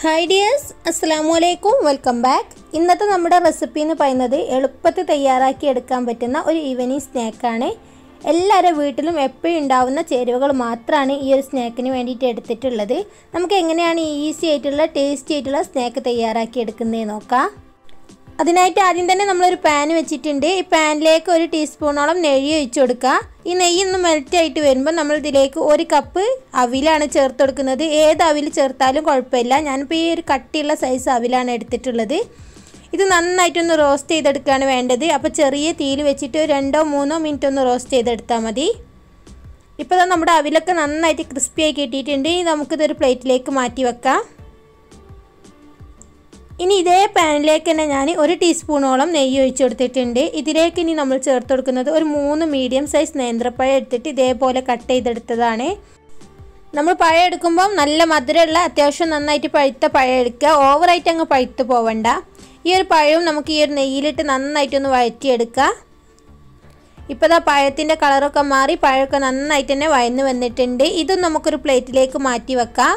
hi dears അസ്സാമു അലൈക്കും welcome back ഇന്നത്തെ നമ്മുടെ റെസിപ്പി എന്ന് പറയുന്നത് എളുപ്പത്തിൽ തയ്യാറാക്കി എടുക്കാൻ പറ്റുന്ന ഒരു ഈവനിങ് സ്നാക്കാണ് എല്ലാവരുടെ വീട്ടിലും എപ്പോഴും ഉണ്ടാവുന്ന ചേരുവകൾ മാത്രമാണ് ഈ ഒരു സ്നാക്കിന് വേണ്ടിയിട്ട് എടുത്തിട്ടുള്ളത് നമുക്ക് എങ്ങനെയാണ് ഈസി ആയിട്ടുള്ള ടേസ്റ്റി ആയിട്ടുള്ള സ്നാക്ക് തയ്യാറാക്കി എടുക്കുന്നത് നോക്കാം അതിനായിട്ട് ആദ്യം തന്നെ നമ്മളൊരു പാൻ വെച്ചിട്ടുണ്ട് ഈ പാനിലേക്ക് ഒരു ടീസ്പൂണോളം നെയ്യ് ഒഴിച്ചു കൊടുക്കുക ഈ നെയ്യ് ഒന്ന് മെൽറ്റ് ആയിട്ട് വരുമ്പോൾ നമ്മൾ ഇതിലേക്ക് ഒരു കപ്പ് അവിലാണ് ചേർത്ത് കൊടുക്കുന്നത് ഏത് അവിൽ ചേർത്താലും കുഴപ്പമില്ല ഞാനിപ്പോൾ ഈ ഒരു കട്ടിയുള്ള സൈസ് അവിലാണ് എടുത്തിട്ടുള്ളത് ഇത് നന്നായിട്ടൊന്ന് റോസ്റ്റ് ചെയ്തെടുക്കുകയാണ് വേണ്ടത് അപ്പോൾ ചെറിയ തീയിൽ വെച്ചിട്ട് ഒരു രണ്ടോ മൂന്നോ മിനിറ്റ് ഒന്ന് റോസ്റ്റ് ചെയ്തെടുത്താൽ മതി ഇപ്പോൾ നമ്മുടെ അവിലൊക്കെ നന്നായിട്ട് ക്രിസ്പിയായി കിട്ടിയിട്ടുണ്ട് ഇനി നമുക്കിതൊരു പ്ലേറ്റിലേക്ക് മാറ്റി വെക്കാം ഇനി ഇതേ പാനിലേക്ക് തന്നെ ഞാൻ ഒരു ടീസ്പൂണോളം നെയ്യ് ഒഴിച്ച് കൊടുത്തിട്ടുണ്ട് ഇതിലേക്ക് ഇനി നമ്മൾ ചേർത്ത് കൊടുക്കുന്നത് ഒരു മൂന്ന് മീഡിയം സൈസ് നേന്ത്രപ്പഴം എടുത്തിട്ട് ഇതേപോലെ കട്ട് ചെയ്തെടുത്തതാണ് നമ്മൾ പഴം എടുക്കുമ്പം നല്ല മധുരമുള്ള അത്യാവശ്യം നന്നായിട്ട് പഴുത്ത പഴം എടുക്കുക ഓവറായിട്ട് അങ്ങ് പഴുത്ത് പോവണ്ട ഈ ഒരു പഴവും നമുക്ക് ഈ ഒരു നെയ്യിലിട്ട് നന്നായിട്ടൊന്ന് വഴറ്റിയെടുക്കുക ഇപ്പോൾ ഇതാ പഴത്തിൻ്റെ കളറൊക്കെ മാറി പഴമൊക്കെ നന്നായിട്ട് തന്നെ വയന്ന് വന്നിട്ടുണ്ട് ഇതും നമുക്കൊരു പ്ലേറ്റിലേക്ക് മാറ്റി വെക്കാം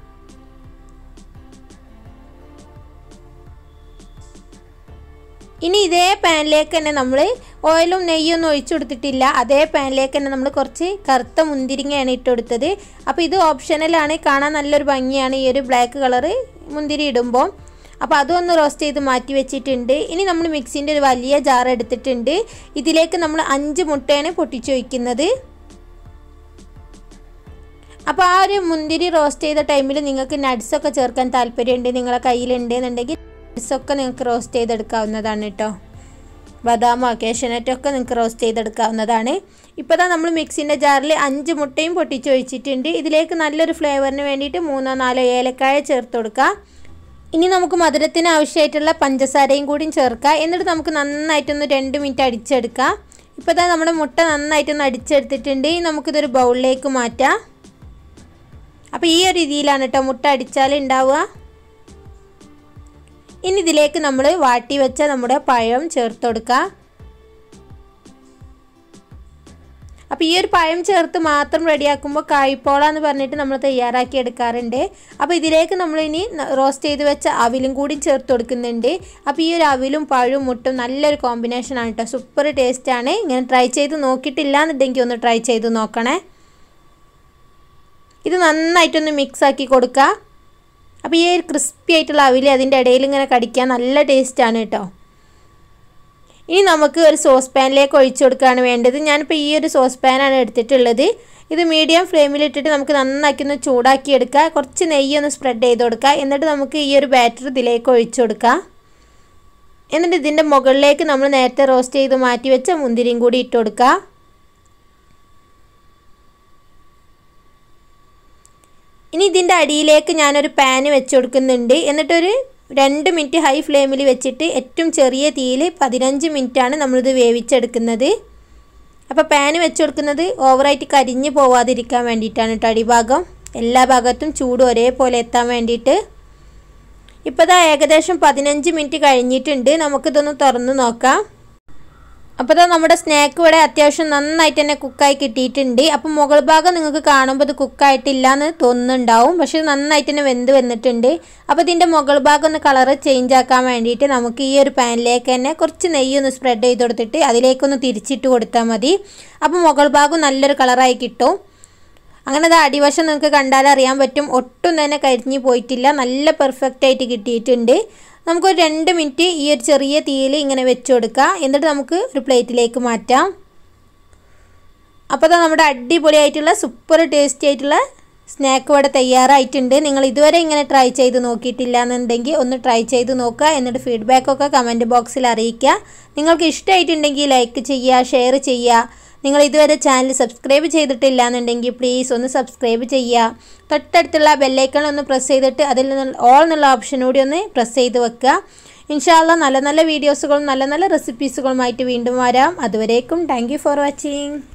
ഇനി ഇതേ പാനിലേക്ക് തന്നെ നമ്മൾ ഓയിലും നെയ്യൊന്നും ഒഴിച്ചു കൊടുത്തിട്ടില്ല അതേ പാനിലേക്ക് തന്നെ നമ്മൾ കുറച്ച് കറുത്ത മുന്തിരിങ്ങയാണ് ഇട്ട് കൊടുത്തത് അപ്പോൾ ഇത് ഓപ്ഷനലാണ് കാണാൻ നല്ലൊരു ഭംഗിയാണ് ഈ ഒരു ബ്ലാക്ക് കളറ് മുന്തിരി ഇടുമ്പോൾ അപ്പോൾ അതൊന്ന് റോസ്റ്റ് ചെയ്ത് മാറ്റി വെച്ചിട്ടുണ്ട് ഇനി നമ്മൾ മിക്സിൻ്റെ ഒരു വലിയ ജാർ എടുത്തിട്ടുണ്ട് ഇതിലേക്ക് നമ്മൾ അഞ്ച് മുട്ടയാണ് പൊട്ടിച്ചു വയ്ക്കുന്നത് അപ്പോൾ ആ ഒരു മുന്തിരി റോസ്റ്റ് ചെയ്ത ടൈമിൽ നിങ്ങൾക്ക് നട്ട്സൊക്കെ ചേർക്കാൻ താല്പര്യമുണ്ട് നിങ്ങളെ കയ്യിലുണ്ട് എന്നുണ്ടെങ്കിൽ നട്ട്സൊക്കെ നിങ്ങൾക്ക് റോസ്റ്റ് ചെയ്തെടുക്കാവുന്നതാണ് കേട്ടോ ബദാമോ കേഷനറ്റൊക്കെ നിങ്ങൾക്ക് റോസ്റ്റ് ചെയ്തെടുക്കാവുന്നതാണ് ഇപ്പോൾ തന്നെ നമ്മൾ മിക്സിൻ്റെ ജാറിൽ അഞ്ച് മുട്ടയും പൊട്ടിച്ച് ഒഴിച്ചിട്ടുണ്ട് ഇതിലേക്ക് നല്ലൊരു ഫ്ലേവറിന് വേണ്ടിയിട്ട് മൂന്നോ നാലോ ഏലക്കായ ചേർത്ത് കൊടുക്കുക ഇനി നമുക്ക് മധുരത്തിന് ആവശ്യമായിട്ടുള്ള പഞ്ചസാരയും കൂടിയും ചേർക്കാം എന്നിട്ട് നമുക്ക് നന്നായിട്ടൊന്ന് രണ്ട് മിനിറ്റ് അടിച്ചെടുക്കാം ഇപ്പോൾ തന്നെ നമ്മുടെ മുട്ട നന്നായിട്ടൊന്ന് അടിച്ചെടുത്തിട്ടുണ്ട് ഇനി നമുക്കിതൊരു ബൗളിലേക്ക് മാറ്റാം അപ്പോൾ ഈ ഒരു രീതിയിലാണ് കേട്ടോ മുട്ട അടിച്ചാൽ ഉണ്ടാവുക ഇനി ഇതിലേക്ക് നമ്മൾ വാട്ടി വെച്ച നമ്മുടെ പഴം ചേർത്ത് കൊടുക്കുക അപ്പോൾ ഈ ഒരു പഴം ചേർത്ത് മാത്രം റെഡിയാക്കുമ്പോൾ കായ്പോള എന്ന് പറഞ്ഞിട്ട് നമ്മൾ തയ്യാറാക്കി എടുക്കാറുണ്ട് അപ്പോൾ ഇതിലേക്ക് നമ്മൾ ഇനി റോസ്റ്റ് ചെയ്ത് വെച്ച അവിലും കൂടി ചേർത്ത് കൊടുക്കുന്നുണ്ട് അപ്പോൾ ഈ ഒരു അവിലും പഴവും മുട്ടും നല്ലൊരു കോമ്പിനേഷനാണ് കേട്ടോ സൂപ്പർ ടേസ്റ്റാണ് ഇങ്ങനെ ട്രൈ ചെയ്ത് നോക്കിയിട്ടില്ല എന്നുണ്ടെങ്കിൽ ഒന്ന് ട്രൈ ചെയ്ത് നോക്കണേ ഇത് നന്നായിട്ടൊന്ന് മിക്സ് ആക്കി കൊടുക്കുക അപ്പോൾ ഈ ഒരു ക്രിസ്പി ആയിട്ടുള്ള അവിൽ അതിൻ്റെ ഇടയിൽ ഇങ്ങനെ കടിക്കാൻ നല്ല ടേസ്റ്റാണ് കേട്ടോ ഇനി നമുക്ക് ഒരു സോസ് പാനിലേക്ക് ഒഴിച്ചു കൊടുക്കുകയാണ് വേണ്ടത് ഞാനിപ്പോൾ ഈ ഒരു സോസ് പാനാണ് എടുത്തിട്ടുള്ളത് ഇത് മീഡിയം ഫ്ലെയിമിലിട്ടിട്ട് നമുക്ക് നന്നാക്കി ഒന്ന് ചൂടാക്കി എടുക്കുക കുറച്ച് നെയ്യ് ഒന്ന് സ്പ്രെഡ് ചെയ്ത് കൊടുക്കുക എന്നിട്ട് നമുക്ക് ഈ ഒരു ബാറ്റർ ഇതിലേക്ക് ഒഴിച്ചു കൊടുക്കുക എന്നിട്ട് ഇതിൻ്റെ മുകളിലേക്ക് നമ്മൾ നേരത്തെ റോസ്റ്റ് ചെയ്ത് മാറ്റി വെച്ച മുന്തിരിയും കൂടി ഇട്ട് കൊടുക്കുക ഇനി ഇതിൻ്റെ അടിയിലേക്ക് ഞാനൊരു പാന് വെച്ച് കൊടുക്കുന്നുണ്ട് എന്നിട്ടൊരു രണ്ട് മിനിറ്റ് ഹൈ ഫ്ലെയിമിൽ വെച്ചിട്ട് ഏറ്റവും ചെറിയ തീയിൽ പതിനഞ്ച് മിനിറ്റാണ് നമ്മളിത് വേവിച്ചെടുക്കുന്നത് അപ്പോൾ പാന് വെച്ച് കൊടുക്കുന്നത് ഓവറായിട്ട് കരിഞ്ഞ് പോവാതിരിക്കാൻ വേണ്ടിയിട്ടാണ് കേട്ടോ അടിഭാഗം എല്ലാ ഭാഗത്തും ചൂട് ഒരേപോലെ എത്താൻ വേണ്ടിയിട്ട് ഇപ്പോൾ ഇതാ ഏകദേശം പതിനഞ്ച് മിനിറ്റ് കഴിഞ്ഞിട്ടുണ്ട് നമുക്കിതൊന്ന് തുറന്ന് നോക്കാം അപ്പോൾ ഇതാ നമ്മുടെ സ്നാക്ക് ഇവിടെ അത്യാവശ്യം നന്നായിട്ട് തന്നെ കുക്കായി കിട്ടിയിട്ടുണ്ട് അപ്പം മുകൾ ഭാഗം നിങ്ങൾക്ക് കാണുമ്പോൾ ഇത് കുക്കായിട്ടില്ല എന്ന് തോന്നുന്നുണ്ടാവും പക്ഷെ നന്നായിട്ട് തന്നെ വെന്ത് വന്നിട്ടുണ്ട് അപ്പോൾ ഇതിൻ്റെ മുകൾ ഭാഗം ഒന്ന് കളറ് ചേഞ്ച് ആക്കാൻ വേണ്ടിയിട്ട് നമുക്ക് ഈ ഒരു പാനിലേക്ക് തന്നെ കുറച്ച് നെയ്യ് ഒന്ന് സ്പ്രെഡ് ചെയ്ത് കൊടുത്തിട്ട് അതിലേക്കൊന്ന് തിരിച്ചിട്ട് കൊടുത്താൽ മതി അപ്പോൾ മുകൾ ഭാഗം നല്ലൊരു കളറായി കിട്ടും അങ്ങനെ അത് അടിവശം നിങ്ങൾക്ക് കണ്ടാൽ അറിയാൻ പറ്റും ഒട്ടും തന്നെ കരിഞ്ഞു പോയിട്ടില്ല നല്ല പെർഫെക്റ്റ് ആയിട്ട് കിട്ടിയിട്ടുണ്ട് നമുക്കൊരു രണ്ട് മിനിറ്റ് ഈ ഒരു ചെറിയ തീയിൽ ഇങ്ങനെ വെച്ച് കൊടുക്കുക എന്നിട്ട് നമുക്ക് ഒരു പ്ലേറ്റിലേക്ക് മാറ്റാം അപ്പോൾ അത് നമ്മുടെ അടിപൊളിയായിട്ടുള്ള സൂപ്പർ ടേസ്റ്റി ആയിട്ടുള്ള സ്നാക്ക് ഇവിടെ തയ്യാറായിട്ടുണ്ട് നിങ്ങൾ ഇതുവരെ ഇങ്ങനെ ട്രൈ ചെയ്ത് നോക്കിയിട്ടില്ല എന്നുണ്ടെങ്കിൽ ഒന്ന് ട്രൈ ചെയ്ത് നോക്കുക എന്നിട്ട് ഫീഡ്ബാക്കൊക്കെ കമൻറ്റ് ബോക്സിൽ അറിയിക്കുക നിങ്ങൾക്ക് ഇഷ്ടമായിട്ടുണ്ടെങ്കിൽ ലൈക്ക് ചെയ്യുക ഷെയർ ചെയ്യുക നിങ്ങൾ ഇതുവരെ ചാനൽ സബ്സ്ക്രൈബ് ചെയ്തിട്ടില്ല എന്നുണ്ടെങ്കിൽ പ്ലീസ് ഒന്ന് സബ്സ്ക്രൈബ് ചെയ്യുക തൊട്ടടുത്തുള്ള ബെല്ലൈക്കൺ ഒന്ന് പ്രസ് ചെയ്തിട്ട് അതിൽ നിന്ന് ഓൾ എന്നുള്ള ഓപ്ഷൻ കൂടി ഒന്ന് പ്രസ് ചെയ്ത് വെക്കുക ഇൻഷാല്ല നല്ല നല്ല വീഡിയോസുകളും നല്ല നല്ല റെസിപ്പീസുകളുമായിട്ട് വീണ്ടും വരാം അതുവരേക്കും താങ്ക് ഫോർ വാച്ചിങ്